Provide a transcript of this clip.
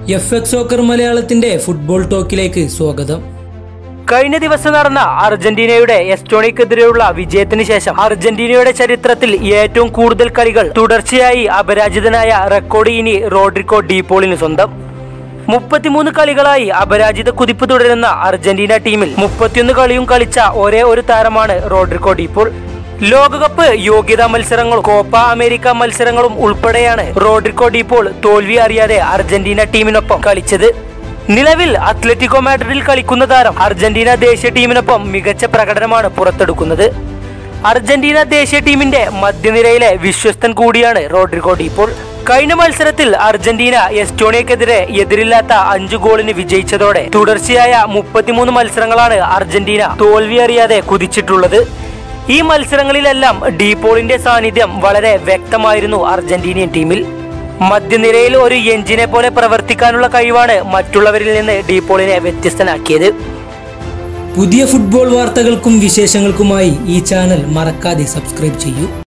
F X soccer മലയാളത്തിന്റെ football ടോക്കിലേക്ക് സ്വാഗതം കഴിഞ്ഞ ദിവസം നടന്ന അർജന്റീനയുടെ എസ്റ്റോണിക്കെതിരെയുള്ള വിജയത്തിന് ശേഷം അർജന്റീനയുടെ ചരിത്രത്തിൽ ഏറ്റവും കൂടുതൽ കളികൾ തുടർച്ചയായി അപരാജിതനായ റെക്കോർഡ് ഇനി റോഡ്രിക്കോ ഡീപോളിന് സ്വന്തം മുപ്പത്തിമൂന്ന് കളികളായി അപരാജിത കുതിപ്പ് തുടരുന്ന അർജന്റീന ടീമിൽ മുപ്പത്തിയൊന്ന് കളിയും കളിച്ച ഒരേ ഒരു താരമാണ് റോഡ്രിക്കോ ഡീപോൾ ലോകകപ്പ് യോഗ്യതാ മത്സരങ്ങളും കോപ്പ അമേരിക്ക മത്സരങ്ങളും ഉൾപ്പെടെയാണ് റോഡ്രിക്കോ ഡീപോൾ തോൽവി അറിയാതെ അർജന്റീന ടീമിനൊപ്പം കളിച്ചത് നിലവിൽ അത്ലറ്റിക്കോ മാഡ്രിഡിൽ കളിക്കുന്ന താരം അർജന്റീന ദേശീയ ടീമിനൊപ്പം മികച്ച പ്രകടനമാണ് പുറത്തെടുക്കുന്നത് അർജന്റീന ദേശീയ ടീമിന്റെ മധ്യനിരയിലെ വിശ്വസ്തൻ കൂടിയാണ് റോഡ്രിഗോ ഡീപ്പോൾ കഴിഞ്ഞ മത്സരത്തിൽ അർജന്റീന എസ്റ്റോണിയക്കെതിരെ എതിരില്ലാത്ത അഞ്ചു ഗോളിന് വിജയിച്ചതോടെ തുടർച്ചയായ മുപ്പത്തിമൂന്ന് മത്സരങ്ങളാണ് അർജന്റീന തോൽവി അറിയാതെ കുതിച്ചിട്ടുള്ളത് ഈ മത്സരങ്ങളിലെല്ലാം ഡീപോളിന്റെ സാന്നിധ്യം വളരെ വ്യക്തമായിരുന്നു അർജന്റീനിയൻ ടീമിൽ മധ്യനിരയിൽ ഒരു എഞ്ചിനെ പോലെ പ്രവർത്തിക്കാനുള്ള കഴിവാണ് മറ്റുള്ളവരിൽ നിന്ന് ഡീപോളിനെ വ്യത്യസ്തനാക്കിയത് പുതിയ ഫുട്ബോൾ വാർത്തകൾക്കും വിശേഷങ്ങൾക്കുമായി ഈ ചാനൽ മറക്കാതെ സബ്സ്ക്രൈബ് ചെയ്യൂ